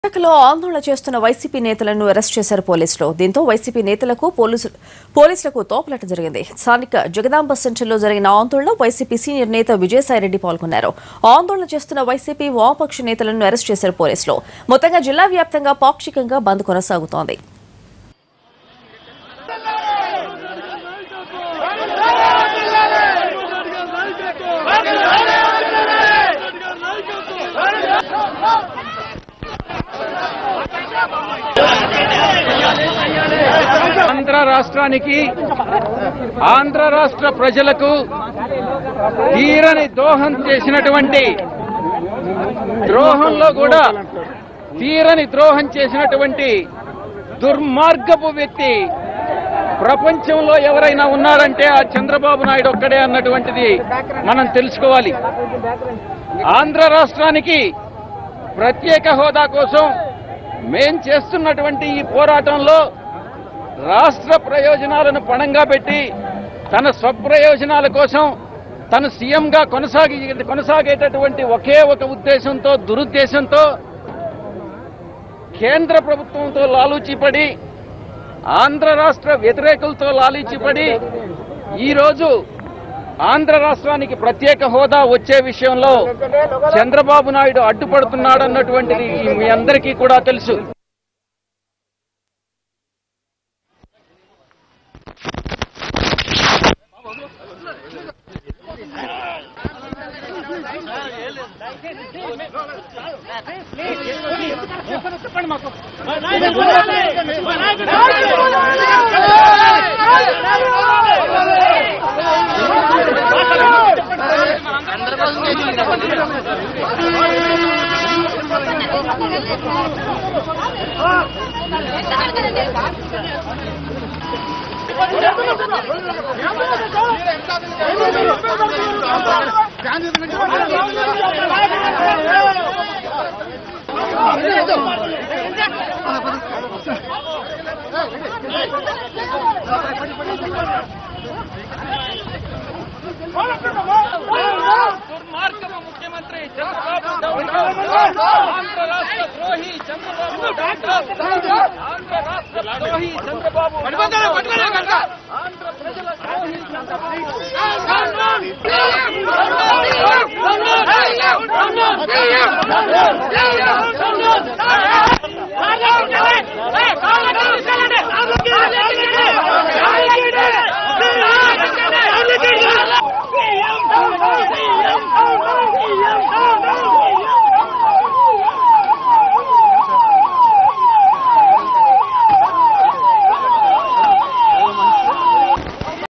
విశాఖలో ఆందోళన చేస్తున్న వైసీపీ నేతలను అరెస్ట్ చేశారు పోలీసులు దీంతో వైసీపీ నేతలకు పోలీసు- పోలీసులకు తోపులాట జరిగింది స్థానిక జగదాంబ సెంటర్లో జరిగిన ఆందోళనలో వైసీపీ సీనియర్ నేత విజయసాయిరెడ్డి పాల్గొన్నారు ఆందోళన చేస్తున్న వైసీపీ వామపక్ష నేతలను అరెస్ట్ చేశారు పోలీసులు మొత్తంగా జిల్లా వ్యాప్తంగా పాక్షికంగా బంద్ కొనసాగుతోంది ఆంధ్ర రాష్ట్రానికి ఆంధ్ర రాష్ట్ర ప్రజలకు తీరని దోహం చేసినటువంటి ద్రోహంలో కూడా తీరని ద్రోహం చేసినటువంటి దుర్మార్గపు వ్యక్తి ప్రపంచంలో ఎవరైనా ఉన్నారంటే ఆ చంద్రబాబు నాయుడు ఒక్కడే అన్నటువంటిది మనం తెలుసుకోవాలి ఆంధ్ర రాష్ట్రానికి ప్రత్యేక హోదా కోసం మేం చేస్తున్నటువంటి ఈ పోరాటంలో రాష్ట్ర ప్రయోజనాలను పణంగా పెట్టి తన స్వప్రయోజనాల కోసం తను సీఎంగా కొనసాగి కొనసాగేటటువంటి ఒకే ఒక ఉద్దేశంతో దురుద్దేశంతో కేంద్ర ప్రభుత్వంతో లాలూచిపడి ఆంధ్ర రాష్ట్ర వ్యతిరేకులతో లాలూచిపడి ఈరోజు ఆంధ్ర రాష్ట్రానికి ప్రత్యేక హోదా వచ్చే విషయంలో చంద్రబాబు నాయుడు అడ్డుపడుతున్నాడన్నటువంటిది మీ అందరికీ కూడా తెలుసు దుర్మార్గపు ముఖ్యమంత్రి చంద్రబాబు ఆంధ్ర రాష్ట్ర ద్రోహి చంద్రబాబు ఆంధ్ర రాష్ట్ర ద్రోహి చంద్రబాబు ఆంధ్ర ప్రజల ద్రోహి చంద్రబాబు